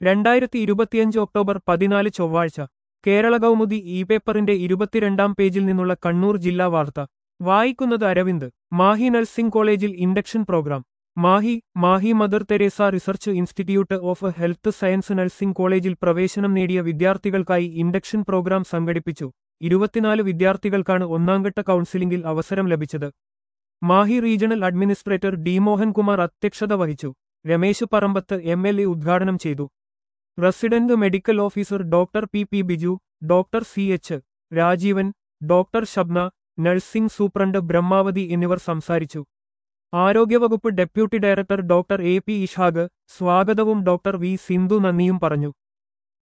രണ്ടായിരത്തി ഇരുപത്തിയഞ്ച് ഒക്ടോബർ പതിനാല് ചൊവ്വാഴ്ച കേരള കൗമുദി ഇ പേപ്പറിന്റെ ഇരുപത്തിരണ്ടാം പേജിൽ നിന്നുള്ള കണ്ണൂർ ജില്ലാ വാർത്ത വായിക്കുന്നത് അരവിന്ദ് മാഹി നഴ്സിംഗ് കോളേജിൽ induction program Mahe Mahe Mother Teresa research institute of health science nursing കോളേജിൽ പ്രവേശനം നേടിയ വിദ്യാർത്ഥികൾക്കായി ഇൻഡക്ഷൻ പ്രോഗ്രാം സംഘടിപ്പിച്ചു ഇരുപത്തിനാല് വിദ്യാർത്ഥികൾക്കാണ് ഒന്നാംഘട്ട കൗൺസിലിംഗിൽ അവസരം ലഭിച്ചത് Mahe regional administrator D Mohankumar അധ്യക്ഷത വഹിച്ചു Ramesh Parambath M L A ഉദ്ഘാടനം ചെയ്തു resident medical officer doctor P P Biju doctor C H Rajeevan doctor Shabna nursing superintendent Brahmavathi എന്നിവർ സംസാരിച്ചു ആരോഗ്യവകുപ്പ് deputy director doctor A P Ishaq സ്വാഗതവും ഡോക്ടർ വി സിന്ധു നന്ദിയും പറഞ്ഞു